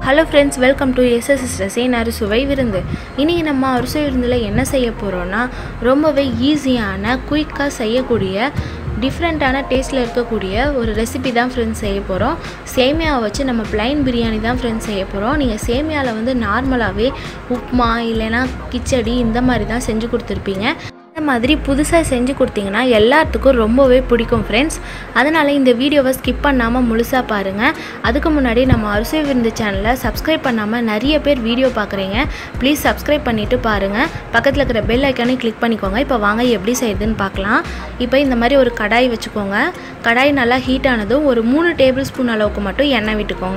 hello friends welcome to SS ரசேன் அறுசுவை விருந்து இன்றைக்கி நம்ம அறுசுவை விருந்தில் என்ன செய்ய போகிறோன்னா ரொம்பவே ஈஸியான குயிக்காக செய்யக்கூடிய டிஃப்ரெண்ட்டான டேஸ்ட்டில் இருக்கக்கூடிய ஒரு ரெசிபி தான் ஃப்ரெண்ட்ஸ் செய்ய போகிறோம் சேமியாவை வச்சு நம்ம பிளைன் பிரியாணி தான் ஃப்ரெண்ட்ஸ் செய்ய போகிறோம் நீங்கள் சேமியாவில் வந்து நார்மலாகவே உப்மா இல்லைன்னா கிச்சடி இந்த மாதிரி தான் செஞ்சு கொடுத்துருப்பீங்க இந்த மாதிரி புதுசாக செஞ்சு கொடுத்தீங்கன்னா எல்லாத்துக்கும் ரொம்பவே பிடிக்கும் ஃப்ரெண்ட்ஸ் அதனால் இந்த வீடியோவை ஸ்கிப் பண்ணாமல் முழுசாக பாருங்கள் அதுக்கு முன்னாடி நம்ம அரிசி விருந்து சேனலை சப்ஸ்கிரைப் பண்ணாமல் நிறைய பேர் வீடியோ பார்க்குறீங்க ப்ளீஸ் சப்ஸ்கிரைப் பண்ணிவிட்டு பாருங்கள் பக்கத்தில் இருக்கிற பெல் ஐக்கானே கிளிக் பண்ணிக்கோங்க இப்போ வாங்க எப்படி செய்யுதுன்னு பார்க்கலாம் இப்போ இந்த மாதிரி ஒரு கடாய் வச்சுக்கோங்க கடாய் நல்லா ஹீட் ஆனதும் ஒரு மூணு டேபிள் ஸ்பூன் அளவுக்கு மட்டும் எண்ணெய் விட்டுக்கோங்க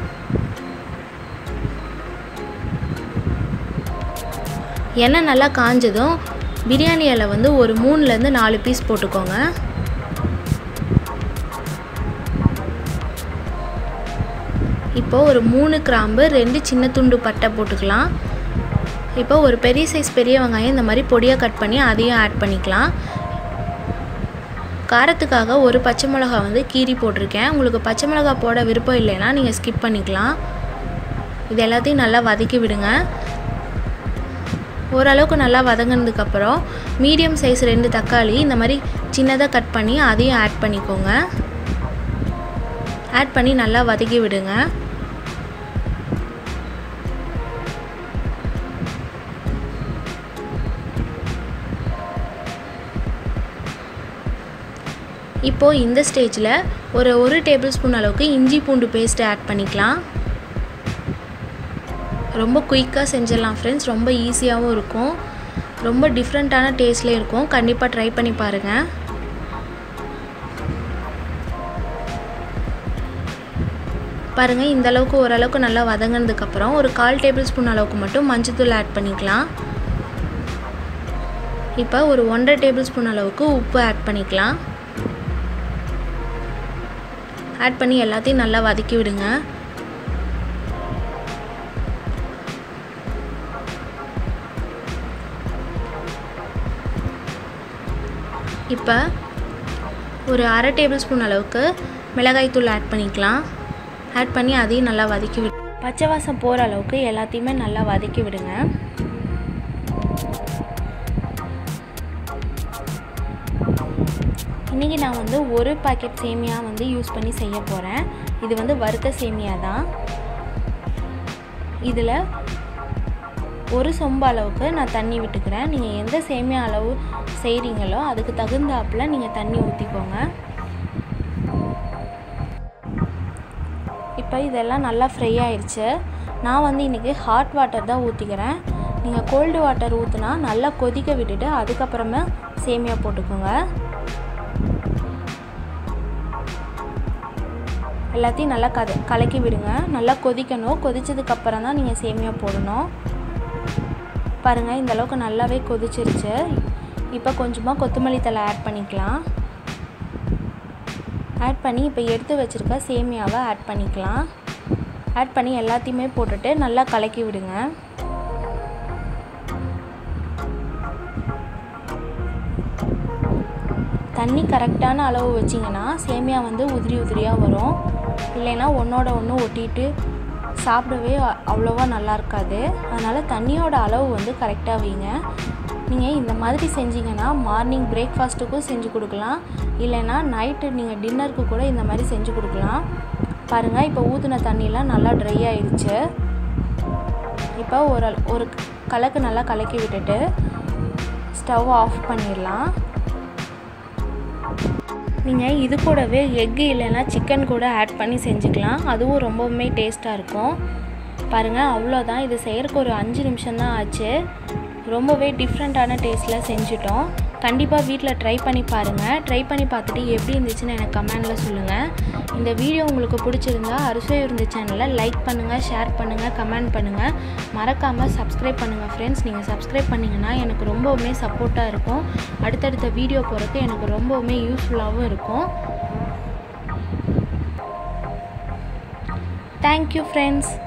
எண்ணெய் நல்லா காஞ்சதும் பிரியாணி இலை வந்து ஒரு மூணுலேருந்து நாலு பீஸ் போட்டுக்கோங்க இப்போ ஒரு மூணு கிராம்பு ரெண்டு சின்ன துண்டு பட்டை போட்டுக்கலாம் இப்போ ஒரு பெரிய சைஸ் பெரிய வெங்காயம் இந்த மாதிரி பொடியாக கட் பண்ணி அதையும் ஆட் பண்ணிக்கலாம் காரத்துக்காக ஒரு பச்சை மிளகா வந்து கீரி போட்டிருக்கேன் உங்களுக்கு பச்சை மிளகா போட விருப்பம் இல்லைன்னா நீங்கள் ஸ்கிப் பண்ணிக்கலாம் இது எல்லாத்தையும் நல்லா வதக்கி விடுங்க ஓரளவுக்கு நல்லா வதங்கினதுக்கப்புறம் மீடியம் சைஸ் ரெண்டு தக்காளி இந்த மாதிரி சின்னதாக கட் பண்ணி அதையும் ஆட் பண்ணிக்கோங்க ஆட் பண்ணி நல்லா வதக்கி விடுங்க இப்போது இந்த ஸ்டேஜில் ஒரு ஒரு டேபிள் ஸ்பூன் அளவுக்கு இஞ்சி பூண்டு பேஸ்ட்டு ஆட் பண்ணிக்கலாம் ரொம்ப குயிக்காக செஞ்சிடலாம் ஃப்ரெண்ட்ஸ் ரொம்ப ஈஸியாகவும் இருக்கும் ரொம்ப டிஃப்ரெண்ட்டான டேஸ்ட்லேயும் இருக்கும் கண்டிப்பாக ட்ரை பண்ணி பாருங்கள் பாருங்கள் இந்த அளவுக்கு ஓரளவுக்கு நல்லா வதங்கினதுக்கப்புறம் ஒரு கால் டேபிள் ஸ்பூன் அளவுக்கு மட்டும் மஞ்சத்தூள் ஆட் பண்ணிக்கலாம் இப்போ ஒரு ஒன்றரை டேபிள் ஸ்பூன் அளவுக்கு உப்பு ஆட் பண்ணிக்கலாம் ஆட் பண்ணி எல்லாத்தையும் நல்லா வதக்கி விடுங்க இப்போ ஒரு அரை டேபிள் ஸ்பூன் அளவுக்கு மிளகாய்த்தூள் ஆட் பண்ணிக்கலாம் ஆட் பண்ணி அதையும் நல்லா வதக்கி விடு பச்சை வாசம் போகிற அளவுக்கு எல்லாத்தையுமே நல்லா வதக்கி விடுங்க இன்றைக்கி நான் வந்து ஒரு பாக்கெட் சேமியா வந்து யூஸ் பண்ணி செய்ய போகிறேன் இது வந்து வறுத்த சேமியா தான் இதில் ஒரு சொம்பு அளவுக்கு நான் தண்ணி விட்டுக்கிறேன் நீங்கள் எந்த சேமியா அளவு செய்கிறீங்களோ அதுக்கு தகுந்தாப்பில் நீங்கள் தண்ணி ஊற்றிக்கோங்க இப்போ இதெல்லாம் நல்லா ஃப்ரை ஆயிடுச்சு நான் வந்து இன்றைக்கி ஹாட் வாட்டர் தான் ஊற்றிக்கிறேன் நீங்கள் கோல்டு வாட்டர் ஊற்றுனா நல்லா கொதிக்க விட்டுட்டு அதுக்கப்புறமா சேமியா போட்டுக்கோங்க எல்லாத்தையும் நல்லா கத கலக்கி விடுங்க நல்லா கொதிக்கணும் கொதித்ததுக்கப்புறம் தான் நீங்கள் சேமியா போடணும் பாருங்கள் இந்த அளவுக்கு நல்லாவே கொதிச்சிருச்சு இப்போ கொஞ்சமாக கொத்தமல்லி தலை ஆட் பண்ணிக்கலாம் ஆட் பண்ணி இப்போ எடுத்து வச்சுருக்க சேமியாவை ஆட் பண்ணிக்கலாம் ஆட் பண்ணி எல்லாத்தையுமே போட்டுட்டு நல்லா கலக்கி விடுங்க தண்ணி கரெக்டான அளவு வச்சிங்கன்னா சேமியா வந்து உதிரி உதிரியாக வரும் இல்லைன்னா ஒன்றோட ஒன்று ஒட்டிட்டு சாப்பிடவே அவ்வளோவா நல்லா இருக்காது அதனால் தண்ணியோட அளவு வந்து கரெக்டாக வைங்க நீங்கள் இந்த மாதிரி செஞ்சீங்கன்னா மார்னிங் பிரேக்ஃபாஸ்ட்டுக்கும் செஞ்சு கொடுக்கலாம் இல்லைன்னா நைட்டு நீங்கள் டின்னருக்கு கூட இந்த மாதிரி செஞ்சு கொடுக்கலாம் பாருங்கள் இப்போ ஊற்றின தண்ணியெலாம் நல்லா ட்ரை ஆயிடுச்சு இப்போ ஒரு ஒரு கலக்கு நல்லா கலக்கி விட்டுட்டு ஸ்டவ் ஆஃப் பண்ணிடலாம் நீங்கள் இது கூடவே எக்கு இல்லைன்னா சிக்கன் கூட ஆட் பண்ணி செஞ்சுக்கலாம் அதுவும் ரொம்பவுமே டேஸ்ட்டாக இருக்கும் பாருங்கள் அவ்வளோதான் இது செய்கிறக்கு ஒரு அஞ்சு நிமிஷம் தான் ஆச்சு ரொம்பவே டிஃப்ரெண்ட்டான டேஸ்ட்டில் செஞ்சுட்டோம் கண்டிப்பாக வீட்டில் ட்ரை பண்ணி பாருங்கள் ட்ரை பண்ணி பார்த்துட்டு எப்படி இருந்துச்சுன்னு எனக்கு கமெண்டில் சொல்லுங்கள் இந்த வீடியோ உங்களுக்கு பிடிச்சிருந்தா அரிசை இருந்த சேனலை லைக் பண்ணுங்கள் ஷேர் பண்ணுங்கள் கமெண்ட் பண்ணுங்கள் மறக்காமல் சப்ஸ்கிரைப் பண்ணுங்கள் ஃப்ரெண்ட்ஸ் நீங்கள் சப்ஸ்கிரைப் பண்ணிங்கன்னா எனக்கு ரொம்பவுமே சப்போர்ட்டாக இருக்கும் அடுத்தடுத்த வீடியோ போகிறதுக்கு எனக்கு ரொம்பவுமே யூஸ்ஃபுல்லாகவும் இருக்கும் தேங்க்யூ ஃப்ரெண்ட்ஸ்